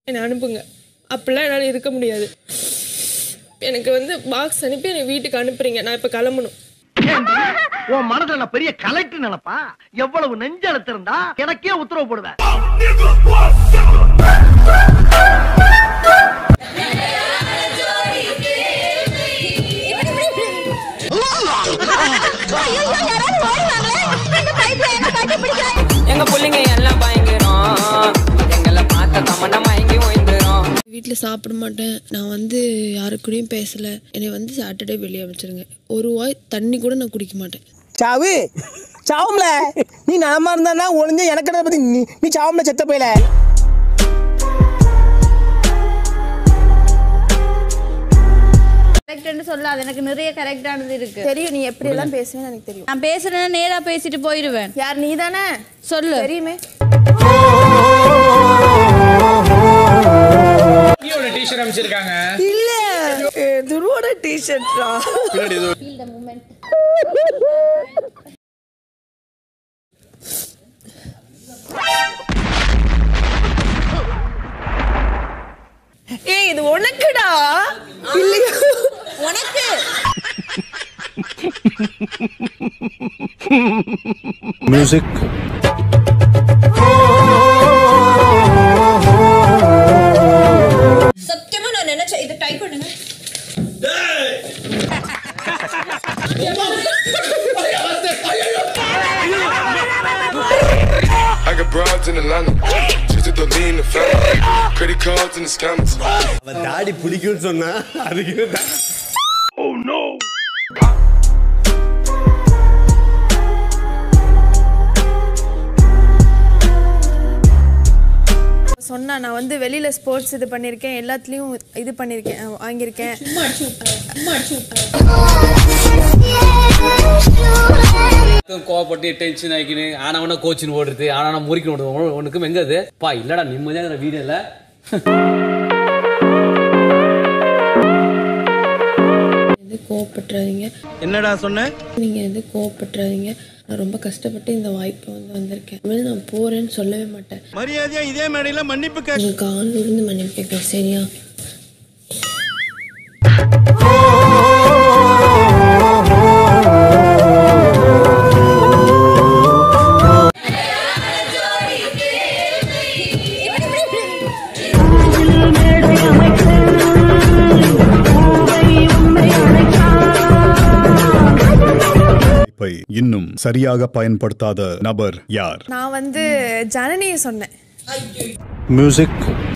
என்னை அனுப்புங்க அப்படிலாம் என்னால் இருக்க முடியாது எனக்கு வந்து பாக்ஸ் அனுப்பி என்னை வீட்டுக்கு அனுப்புறீங்க நான் இப்போ கிளம்பணும் உன் மனசுல நான் பெரிய கலெக்டர் நினைப்பா எவ்வளவு நெஞ்செழுத்து இருந்தா எனக்கே உத்தரவு போடுவேன் எங்க பிள்ளைங்க எல்லாம் பயங்கரம் எங்களை பார்த்த கமண்டம் மயங்கி ஓய்ந்துரும் வீட்டில் சாப்பிட மாட்டேன் நான் வந்து யாரு கூடயும் பேசலை என்னை வந்து சாட்டர்டே வெளியே அமைச்சிருங்க ஒரு வாய் தண்ணி கூட நான் குடிக்க மாட்டேன் சாவு சாவும்ல நீ நலமா இருந்தானா ஒளிஞ்ச எனக்கு பத்தி நீ நீ சாவும்ல செத்த போயில கரெக்ட்னு சொல்லாது எனக்கு நிறைய கரெக்டானது இருக்கு தெரியும் நீ எப்படி எல்லாம் பேசுவேன்னு எனக்கு தெரியும் நான் பேசுறேன்னா நேரா பேசிட்டு போயிடுவேன் யார் நீ தானே சொல்லு தெரியுமே டீஷர்ட் அமைச்சிருக்காங்க இல்ல துருவோட டிஷர்ட்ரா ஏய் இது உனக்குடா இல்லையா உனக்கு மியூசிக் சத்தியமா நான் நினைச்சேன் இதை டைப் பண்ணுங்க I got broads in Atlanta. Just to the lean, the family. Credit cards and the scammers. அவன் தாடி பிடிக்கும்னு சொன்னா அதுக்கு சொன்னா நான் வந்து வெளியில ஸ்போர்ட்ஸ் இது பண்ணிருக்கேன் எல்லாத்துலயும் இது பண்ணிருக்கேன் அஹ் வாங்கியிருக்கேன் கோவப்பட்டு டென்ஷன் ஆகிக்கின்னு ஆனவன கோச்சின் ஓடுறது ஆனா முறிக்கணும் ஓடுறது உனக்கும் எங்க அது பா இல்லடா நிம்மதியாக வீடு இல்ல வந்து கோவப்பட்டுறாதீங்க என்னடா சொன்ன நீங்க வந்து கோவப்பட்டுறாதீங்க நான் ரொம்ப கஷ்டப்பட்டு இந்த வாய்ப்பை வந்து வந்திருக்கேன் இனிமேல் நான் போறேன்னு சொல்லவே மாட்டேன் மரியாதையா இதே மேடையில மன்னிப்பு உங்களுக்கு ஆள் இருந்து மன்னிப்பு கேட்குறேன் சரியா வாய்ப்பை இன்னும் சரியாக பயன்படுத்தாத நபர் யார் நான் வந்து ஜனனியை சொன்னேன் மியூசிக்